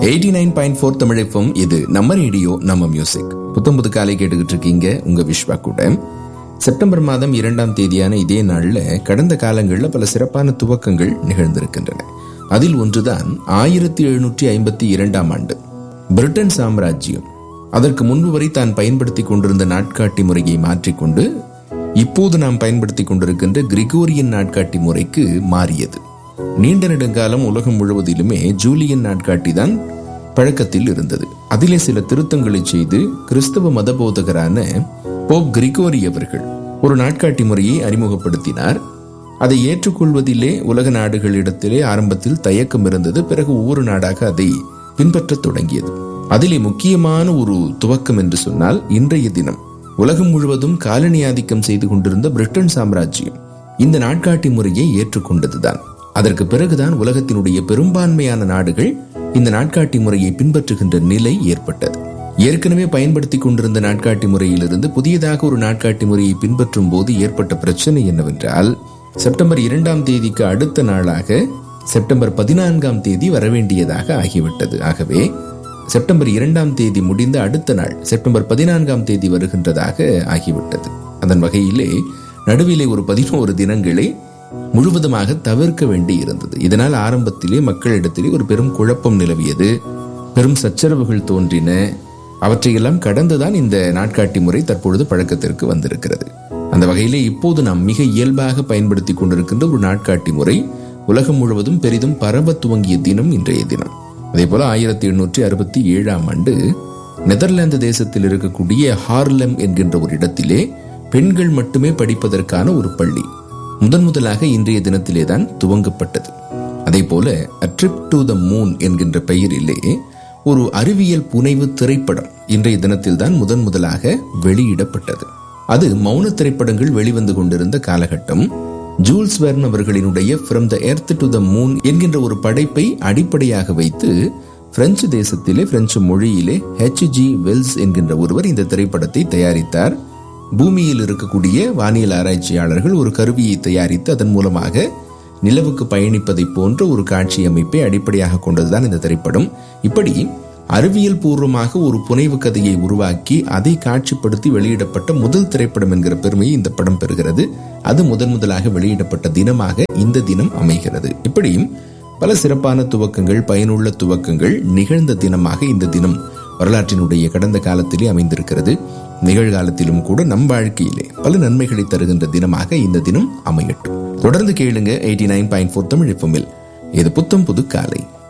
eighty nine point four தமிழப்பம் இது நம்ம ரேடியோ நம்ம மியூசிக் புத்தம் புது காலை கேட்டுக்கிட்டு இருக்கீங்க உங்க விஸ்வா கூட செப்டம்பர் மாதம் இரண்டாம் தேதியான இதே நாள்ல கடந்த காலங்களில் பல சிறப்பான துவக்கங்கள் நிகழ்ந்திருக்கின்றன அதில் ஒன்றுதான் ஆயிரத்தி எழுநூற்றி ஐம்பத்தி இரண்டாம் ஆண்டு பிரிட்டன் சாம்ராஜ்யம் அதற்கு முன்பு வரை தான் பயன்படுத்தி கொண்டிருந்த நாட்காட்டி முறையை மாற்றிக்கொண்டு இப்போது நாம் பயன்படுத்தி கொண்டிருக்கின்ற கிரிகோரியன் நாட்காட்டி முறைக்கு மாறியது நீண்ட நெடுங்காலம் உலகம் முழுவதிலுமே ஜூலியன் நாட்காட்டி தான் பழக்கத்தில் இருந்தது அதிலே சில திருத்தங்களை செய்து கிறிஸ்தவ மதபோதகரான போப் கிரிகோரி அவர்கள் ஒரு நாட்காட்டி முறையை அறிமுகப்படுத்தினார் அதை ஏற்றுக்கொள்வதிலே உலக நாடுகளிடத்திலே ஆரம்பத்தில் தயக்கம் இருந்தது பிறகு ஒவ்வொரு நாடாக அதை பின்பற்றத் தொடங்கியது அதிலே முக்கியமான ஒரு துவக்கம் என்று சொன்னால் இன்றைய தினம் உலகம் முழுவதும் காலனி ஆதிக்கம் செய்து கொண்டிருந்த பிரிட்டன் சாம்ராஜ்யம் இந்த நாட்காட்டி முறையை ஏற்றுக்கொண்டதுதான் அதற்கு பிறகுதான் உலகத்தினுடைய பெரும்பான்மையான நாடுகள் இந்த நாட்காட்டி முறையை பின்பற்றுகின்ற நிலை ஏற்பட்டது ஏற்கனவே பயன்படுத்தி கொண்டிருந்த நாட்காட்டி முறையிலிருந்து புதியதாக ஒரு நாட்காட்டி முறையை பின்பற்றும் போது ஏற்பட்ட பிரச்சனை என்னவென்றால் செப்டம்பர் இரண்டாம் தேதிக்கு அடுத்த நாளாக செப்டம்பர் பதினான்காம் தேதி வரவேண்டியதாக ஆகிவிட்டது ஆகவே செப்டம்பர் இரண்டாம் தேதி முடிந்த அடுத்த நாள் செப்டம்பர் பதினான்காம் தேதி வருகின்றதாக ஆகிவிட்டது அதன் வகையிலே நடுவிலே ஒரு பதினோரு தினங்களை முழுவதுமாக தவிர்க்க வேண்டி இருந்தது இதனால் ஆரம்பத்திலே மக்களிடத்திலே ஒரு பெரும் குழப்பம் நிலவியது பெரும் சச்சரவுகள் தோன்றின அவற்றையெல்லாம் கடந்துதான் இந்த நாட்காட்டி முறை தற்பொழுது பழக்கத்திற்கு வந்திருக்கிறது அந்த வகையிலே இப்போது நாம் மிக இயல்பாக பயன்படுத்தி கொண்டிருக்கின்ற ஒரு நாட்காட்டி முறை உலகம் முழுவதும் பெரிதும் பரவ துவங்கிய தினம் இன்றைய தினம் அதே போல ஆயிரத்தி எண்ணூற்றி அறுபத்தி ஏழாம் ஆண்டு நெதர்லாந்து தேசத்தில் இருக்கக்கூடிய ஹார்லம் என்கின்ற ஒரு இடத்திலே பெண்கள் மட்டுமே படிப்பதற்கான ஒரு பள்ளி முதன் முதலாக இன்றைய தினத்திலே தான் துவங்கப்பட்டது அதே போல a trip to the moon என்கின்ற பெயரிலே ஒரு அறிவியல் புனைவு திரைப்படம் இன்றைய தினத்தில் தான் முதன் முதலாக வெளியிடப்பட்டது அது மௌன திரைப்படங்கள் வெளிவந்து கொண்டிருந்த காலகட்டம் ஜூல்ஸ் வெர்ன் அவர்களினுடைய from the earth to the moon என்கின்ற ஒரு படைப்பை அடிப்படையாக வைத்து பிரெஞ்சு தேசத்திலே பிரெஞ்சு மொழியிலே ஹெச் ஜி வெல்ஸ் என்கின்ற ஒருவர் இந்த திரைப்படத்தை தயாரித்தார் பூமியில் இருக்கக்கூடிய வானியல் ஆராய்ச்சியாளர்கள் ஒரு கருவியை தயாரித்து அதன் மூலமாக நிலவுக்கு பயணிப்பதை போன்ற ஒரு காட்சி அமைப்பை அடிப்படையாக கொண்டதுதான் இந்த திரைப்படம் இப்படி அறிவியல் பூர்வமாக ஒரு புனைவு கதையை உருவாக்கி அதை காட்சிப்படுத்தி வெளியிடப்பட்ட முதல் திரைப்படம் என்கிற பெருமையை இந்த படம் பெறுகிறது அது முதன் முதலாக வெளியிடப்பட்ட தினமாக இந்த தினம் அமைகிறது இப்படியும் பல சிறப்பான துவக்கங்கள் பயனுள்ள துவக்கங்கள் நிகழ்ந்த தினமாக இந்த தினம் வரலாற்றினுடைய கடந்த காலத்திலே அமைந்திருக்கிறது நிகழ்காலத்திலும் கூட நம் வாழ்க்கையிலே பல நன்மைகளை தருகின்ற தினமாக இந்த தினம் அமையட்டும் தொடர்ந்து கேளுங்க eighty nine point four Tamil இது புத்தம் புது காலை